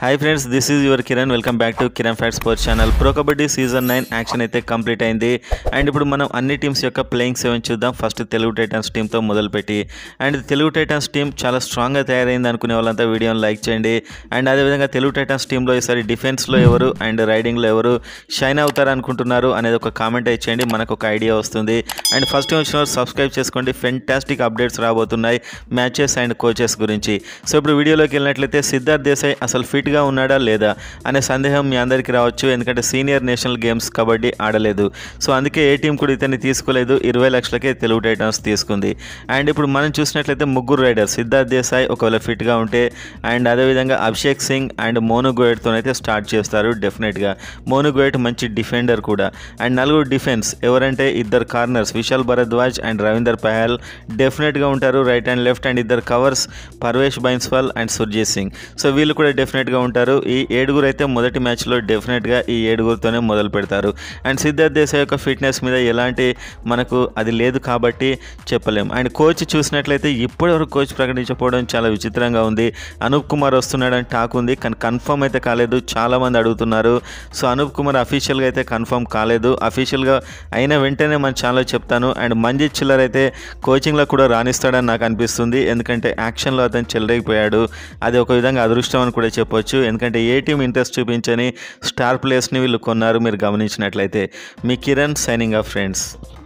hi friends this is your Kiran welcome back to Kiran fat sports channel pro kabaddi season nine auction అయితే complete అయింది and ఇప్పుడు మనం అన్ని teams యొక్క ప్లేయింగ్ సెవెన్ చూద్దాం ఫస్ట్ తెలుగు టైటన్స్ టీంతో మొదలుపెట్టి అండ్ తెలుగు టైటన్స్ టీం చాలా స్ట్రాంగ్గా తయారైంది అనుకునే వాళ్ళంతా వీడియోని లైక్ చేయండి అండ్ అదేవిధంగా తెలుగు టైటన్స్ టీంలో ఈసారి డిఫెన్స్లో ఎవరు అండ్ రైడింగ్లో ఎవరు షైన్ అవుతారు అనుకుంటున్నారు అనేది ఒక కామెంట్ ఇచ్చేయండి మనకు ఒక ఐడియా వస్తుంది అండ్ ఫస్ట్ టైం వచ్చిన వాళ్ళు సబ్స్క్రైబ్ చేసుకోండి ఫెంటాస్టిక్ అప్డేట్స్ రాబోతున్నాయి మ్యాచెస్ అండ్ కోచెస్ గురించి సో ఇప్పుడు వీడియోలోకి వెళ్ళినట్లయితే సిద్ధార్థ్ దేశాయ్ అసలు ఫిట్గా ఉన్నాడా లేదా అనే సందేహం మీ అందరికీ రావచ్చు ఎందుకంటే సీనియర్ నేషనల్ గేమ్స్ కబడ్డీ ఆడలేదు సో అందుకే ఏ టీం కూడా ఇతన్ని తీసుకోలేదు ఇరవై లక్షలకే తెలుగు టైటన్స్ తీసుకుంది అండ్ ఇప్పుడు మనం చూసినట్లయితే ముగ్గురు రైడర్స్ సిద్ధార్థ్ దేశాయ్ ఒకవేళ ఫిట్గా ఉంటే అండ్ అదేవిధంగా అభిషేక్ సింగ్ అండ్ మోను గోయట్తో అయితే స్టార్ట్ చేస్తారు డెఫినెట్గా మోను గోయట్ మంచి డిఫెండర్ కూడా అండ్ నలుగురు డిఫెన్స్ ఎవరంటే ఇద్దరు కార్నర్స్ విశాల్ భరద్వాజ్ అండ్ రవీందర్ పహాల్ డెఫినెట్గా ఉంటారు రైట్ అండ్ లెఫ్ట్ అండ్ ఇద్దరు covers Parvesh Bhainswal and Surjeet Singh so వీళ్ళు కూడా డెఫినెట్గా ఉంటారు ఈ ఏడుగురు అయితే మొదటి మ్యాచ్లో డెఫినెట్గా ఈ ఏడుగురితోనే మొదలు పెడతారు అండ్ సిద్ధార్థ్ దేశాయ్ యొక్క ఫిట్నెస్ మీద ఎలాంటి మనకు అది లేదు కాబట్టి చెప్పలేం అండ్ కోచ్ చూసినట్లయితే ఇప్పటివరకు కోచ్ ప్రకటించకపోవడం చాలా విచిత్రంగా ఉంది అనూప్ కుమార్ వస్తున్నాడని టాక్ ఉంది కానీ కన్ఫర్మ్ అయితే కాలేదు చాలామంది అడుగుతున్నారు సో అనూప్ కుమార్ అఫీషియల్గా అయితే కన్ఫర్మ్ కాలేదు అఫీషియల్గా అయిన వెంటనే మన ఛానల్లో చెప్తాను అండ్ మంజిత్ చిల్లర్ అయితే కోచింగ్లో కూడా రాణిస్తాడని నాకు అనిపిస్తుంది ఎందుకంటే యాక్షన్లో అతను చెలరైపోయాడు అది ఒక విధంగా అదృష్టం అని కూడా చెప్పొచ్చు ఎందుకంటే ఏ టీం ఇంట్రెస్ట్ చూపించని స్టార్ ప్లేయర్స్ని వీళ్ళు కొన్నారు మీరు గమనించినట్లయితే మీ కిరణ్ సైనింగ్ ఆఫ్ ఫ్రెండ్స్